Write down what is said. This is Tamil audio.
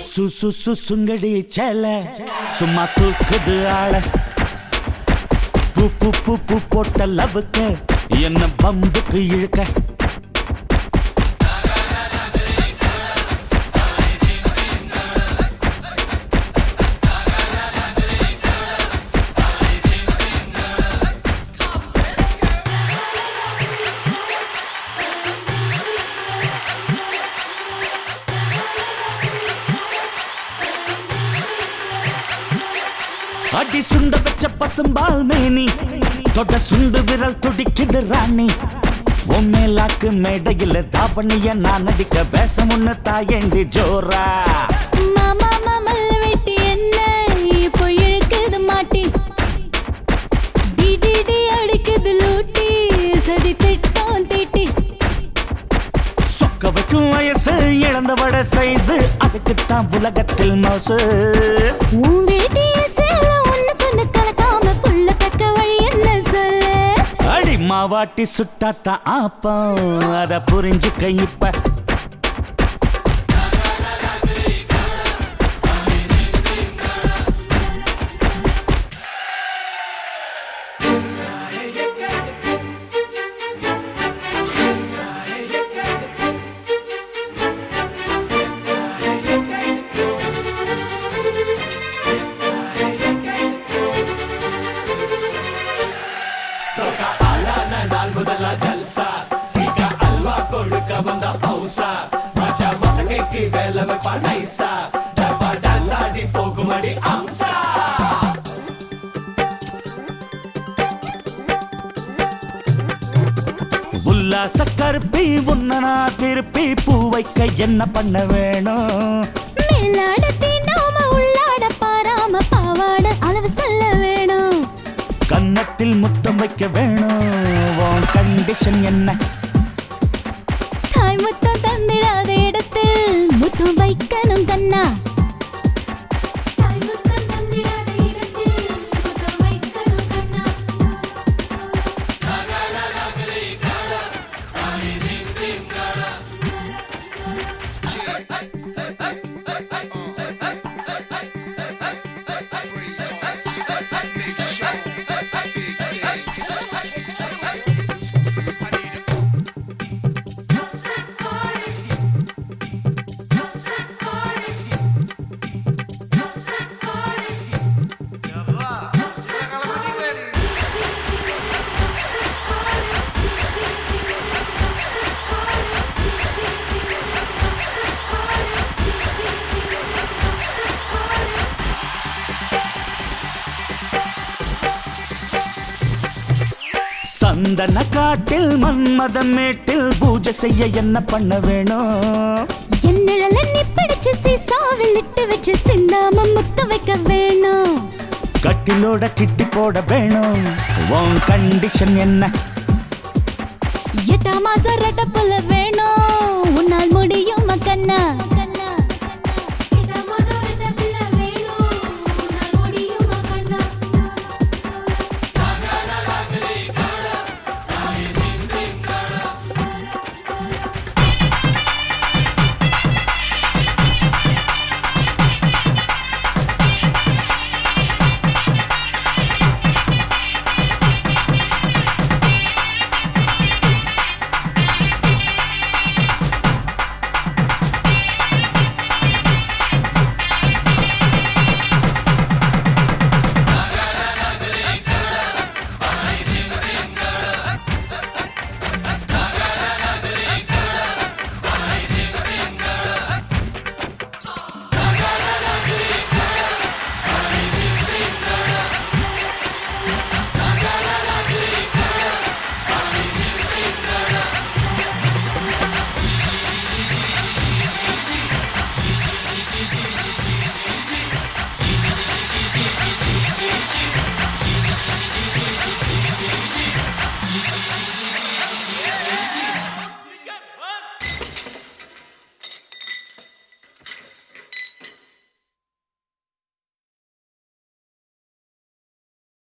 சு சு சு சுங்கடி சேல சும்மா தூக்குது ஆள பூ பூ பூ பூ போட்ட லவுக்கு என்ன பம்புக்கு இழுக்க அடி சுண்ட வச்ச பசும்பால் மேனி தொட சுண்டு விரல் துடிக்குது ராணி உண்மையிலாக்கு மேடையில் தாவணிய நான் நடிக்க வேஷம் ஒண்ணு தாயேண்டி ஜோரா மாமா மாமல் வெட்டி என்ன இப்போ இழுக்குது மாட்டி டிடிடி அடிக்குது லூட்டி சதி திட்டம் தீட்டி சொக்க வைக்கும் வயசு இழந்த வட சைஸ் அதுக்குத்தான் உலகத்தில் மோசு உன் வேட்டிய சேல ஒண்ணு கொண்டு கலக்காம புள்ள தக்க வழி என்ன சொல்லு அடி மாவாட்டி சுட்டாத்தான் ஆப்பம் அத புரிஞ்சுக்க இப்ப உல்லாச கருப்பி உன்ன நான் திருப்பி பூ வைக்க என்ன பண்ண வேணும் மேலாட தீண்டாம உள்ளாட பாராம பாவாட அளவு சொல்ல வேணும் கன்னத்தில் முத்தம் வைக்க வேணும் உன் கண்டிஷன் என்ன தாய் முத்தம் தந்திடாத இடத்தில் முத்தம் வைக்கணும் கண்ணா தாய் முத்தம் தந்திடாத இடத்தில் முத்தம் வைக்கணும் கண்ணா சந்தன காட்டில் மன்மதம் மேட்டில் பூஜை செய்ய என்ன பண்ண வேணும் என் நிழல நீ பிடிச்சு சீசாவில் இட்டு வச்சு சிந்தாம முத்த வைக்க வேணும் கட்டிலோட கிட்டி போட வேணும் உன் கண்டிஷன் என்ன எட்டாம் மாசம் ரெட்ட புள்ள வேணும்